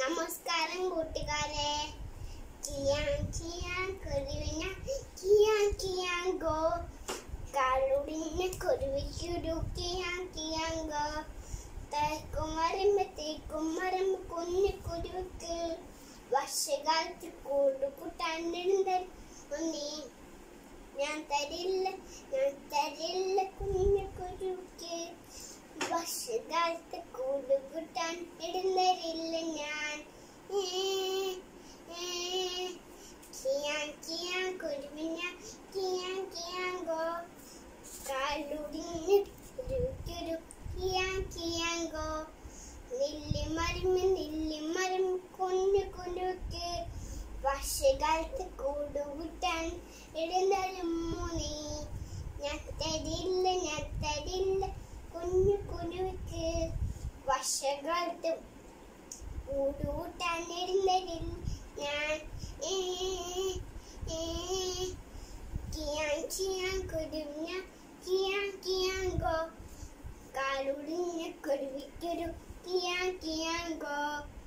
നമസ്കാരം കൂട്ടുകാരെ കിയാൻ കിയാൻ കുരുവിന കിയാൻ കിയാൻ go കാളുടിനെ കുരുവിക്കുരു കിയാൻ കിയാൻ go തേക്കുമരം തേക്കുമരം കുഞ്ഞു കുരുവിക്ക് വർഷകാലത്ത് കൂടുകൂട്ടാണ്ടിരുന്ന ഒന്നേ ഞാൻ തരില്ല ഞാൻ തരില്ല കുഞ്ഞു കുരുവിക്ക് വർഷകാലത്ത് കൂടുകൂട്ടാൻ ഇടുന്നരില്ല ഞാൻ ഏ, ഏ, കിയാൻ കിയാൻ കുരുവിന കിയാൻ കിയാൻ ഗോ കാലുടിഞ്ഞ് കുരുക്കുരു കിയാൻ കിയാൻ ഗോ നെല്ലിമരം നെല്ലിമരം കുഞ്ഞു കുരുക്ക് വർഷകാലത്ത് കൂടുകൂട്ടാൻ ഇടുന്നൊരു മൂന്നേ ഞാൻ തരില്ല ഞാൻ തരില്ല കുഞ്ഞു കുരുക്ക് വർഷകാലത്ത് കൂടുകൂട്ടാൻ ഇടുന്നതിൽ ഞാൻ ഏ, ഏ, കിയാൻ കിയാൻ കുരുവിന കിയാൻ കിയാൻ ഗോ കാലുടിഞ്ഞ കുരുവിക്കൊരു കിയാൻ കിയാൻ ഗോ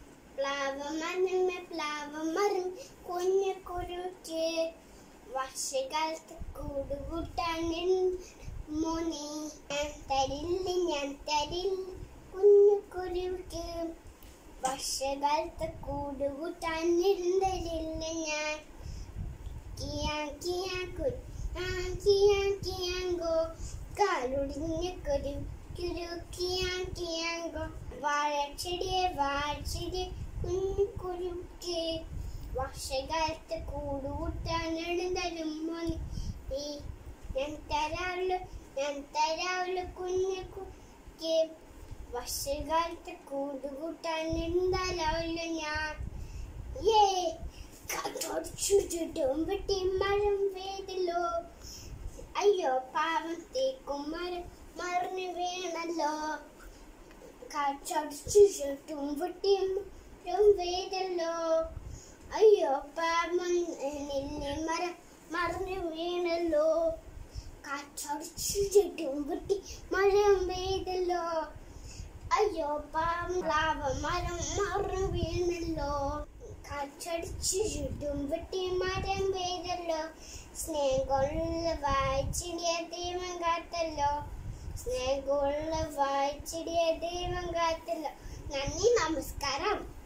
പ്ലാവമരമ പ്ലാവമരം കുഞ്ഞു കുരുക്ക് വർഷകാലത്ത് കൂടുകൂട്ടാൻ മോനെ ഞാൻ തരില്ല ഞാൻ തരില്ല കുഞ്ഞു കുരുക്ക് വർഷകാലത്ത് കൂടുകൂട്ടാൻ ഇരുന്നതില്ല ഞാൻ കിയാൻ കിയാൻ കു ആ കിയാൻ കിയാൻ ഗോ കാലുടിഞ്ഞ കുരു കുരു കിയാൻ കിയാൻ ഗോ വാഴച്ചെടിയെ വാഴച്ചെടി കുഞ്ഞു കുരുക്ക് വർഷകാലത്ത് കൂടുകൂട്ടാനെടുന്നതും മോനെ ഞാൻ തരാവുള്ളു ഞാൻ തരാവുള്ളു കുഞ്ഞു കുക്ക് വർഷകാലത്ത് കൂടുകൂട്ടാനെന്താലാവുള്ളു ഞാൻ ഏ കത്തോടിച്ചു ചുറ്റും വെട്ടി മരം വേദല്ലോ അയ്യോ പാവം തേക്കും മരം മറിഞ്ഞു വീണല്ലോ കാച്ചടിച്ചു ചുറ്റും വെട്ടി മരം വേദല്ലോ അയ്യോ പാവം നെല്ലി മരം മറിഞ്ഞു വീണല്ലോ കാച്ചടിച്ചു ചുറ്റും വെട്ടി മരം പെയ്തല്ലോ അയ്യോ പാവം പ്ലാവ മരം മറിഞ്ഞു വീണല്ലോ കാച്ചടിച്ചു ചുറ്റും വെട്ടി മരം പെയ്തല്ലോ സ്നേഹമുള്ള വായിച്ചിടിയ ദൈവം കാത്തല്ലോ സ്നേഹമുള്ള വായിച്ചിടിയ ദൈവം കാത്തല്ലോ നന്ദി നമസ്കാരം